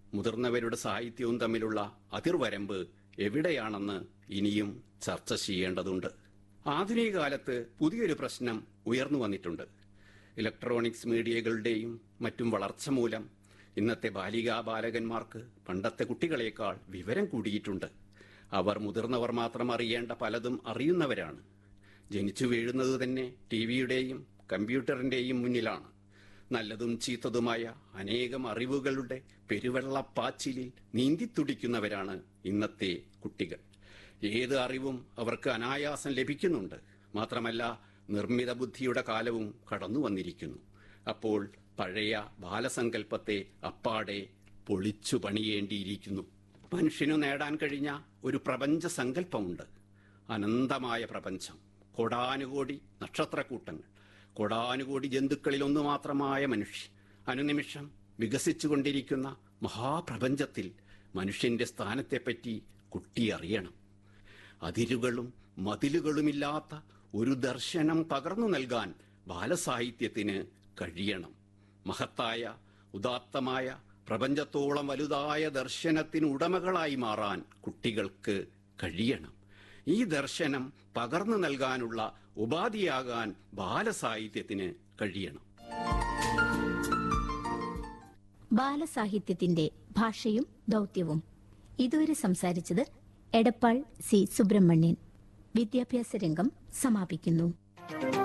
മുതിർന്നവരുടെ സാഹിത്യവും തമ്മിലുള്ള അതിർവരമ്പ് എവിടെയാണെന്ന് ഇനിയും ചർച്ച ചെയ്യേണ്ടതുണ്ട് ആധുനിക കാലത്ത് പുതിയൊരു പ്രശ്നം ഉയർന്നു വന്നിട്ടുണ്ട് ഇലക്ട്രോണിക്സ് മീഡിയകളുടെയും മറ്റും വളർച്ച മൂലം ഇന്നത്തെ ബാലികാ ബാലകന്മാർക്ക് പണ്ടത്തെ കുട്ടികളെക്കാൾ വിവരം കൂടിയിട്ടുണ്ട് അവർ മുതിർന്നവർ മാത്രം അറിയേണ്ട പലതും അറിയുന്നവരാണ് ജനിച്ചു വീഴുന്നത് തന്നെ ടി വിയുടെയും കമ്പ്യൂട്ടറിന്റെയും മുന്നിലാണ് നല്ലതും ചീത്തതുമായ അനേകം അറിവുകളുടെ പെരുവെള്ളപ്പാച്ചിലിൽ നീന്തിത്തുടിക്കുന്നവരാണ് ഇന്നത്തെ കുട്ടികൾ ഏത് അറിവും അവർക്ക് അനായാസം ലഭിക്കുന്നുണ്ട് മാത്രമല്ല നിർമ്മിത ബുദ്ധിയുടെ കാലവും കടന്നു വന്നിരിക്കുന്നു അപ്പോൾ പഴയ ബാലസങ്കല്പത്തെ അപ്പാടെ പൊളിച്ചു പണിയേണ്ടിയിരിക്കുന്നു മനുഷ്യനു നേടാൻ കഴിഞ്ഞ ഒരു പ്രപഞ്ച സങ്കല്പമുണ്ട് അനന്തമായ പ്രപഞ്ചം കോടാനുകോടി നക്ഷത്രക്കൂട്ടങ്ങൾ കോടാനുകോടി ജന്തുക്കളിൽ ഒന്നു മാത്രമായ മനുഷ്യൻ അനുനിമിഷം വികസിച്ചുകൊണ്ടിരിക്കുന്ന മഹാപ്രപഞ്ചത്തിൽ മനുഷ്യന്റെ സ്ഥാനത്തെപ്പറ്റി കുട്ടി അറിയണം അതിരുകളും മതിലുകളുമില്ലാത്ത ഒരു ദർശനം പകർന്നു നൽകാൻ ബാലസാഹിത്യത്തിന് കഴിയണം മഹത്തായ ഉദാത്തമായ പ്രപഞ്ചത്തോളം വലുതായ ദർശനത്തിന് ഉടമകളായി മാറാൻ കുട്ടികൾക്ക് കഴിയണം ഈ ദർശനം പകർന്നു നൽകാനുള്ള ഉപാധിയാകാൻ ബാലസാഹിത്യത്തിന് കഴിയണം ബാലസാഹിത്യത്തിന്റെ ഭാഷയും ദൗത്യവും ഇതുവരെ സംസാരിച്ചത് എടപ്പാൾ സി സുബ്രഹ്മണ്യൻ വിദ്യാഭ്യാസ രംഗം സമാപിക്കുന്നു